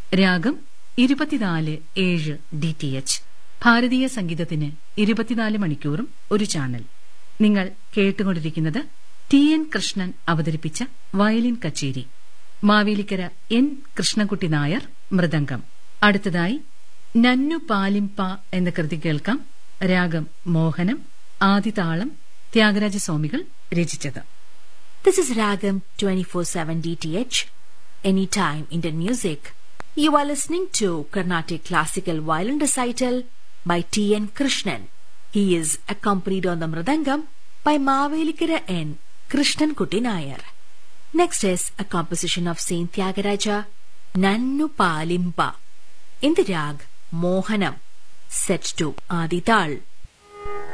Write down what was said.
രാഗം ഇരുപത്തിനാല് ഏഴ് ഡി ടി എച്ച് ഭാരതീയ സംഗീതത്തിന് ഇരുപത്തിനാല് മണിക്കൂറും ഒരു ചാനൽ നിങ്ങൾ കേട്ടുകൊണ്ടിരിക്കുന്നത് ടി എൻ കൃഷ്ണൻ അവതരിപ്പിച്ച വയലിൻ കച്ചേരി മാവേലിക്കര എൻ കൃഷ്ണൻകുട്ടി നായർ മൃദംഗം അടുത്തതായി നന്നു പാലിംപ എന്ന കൃതി കേൾക്കാം രാഗം മോഹനം ആദിതാളം ത്യാഗരാജസ്വാമികൾ രചിച്ചത് This is Ragam 24/7 DTH, anytime Indian music. You are listening to Carnatic classical violin recital by T. N. Krishnan. He is accompanied on the mridangam by Mavelikara N. Krishnan Kuti Nayar. Next is a composition of Saint Tyagaraja, Nannu Palimpa, in the rag Mohanam, set to Adital.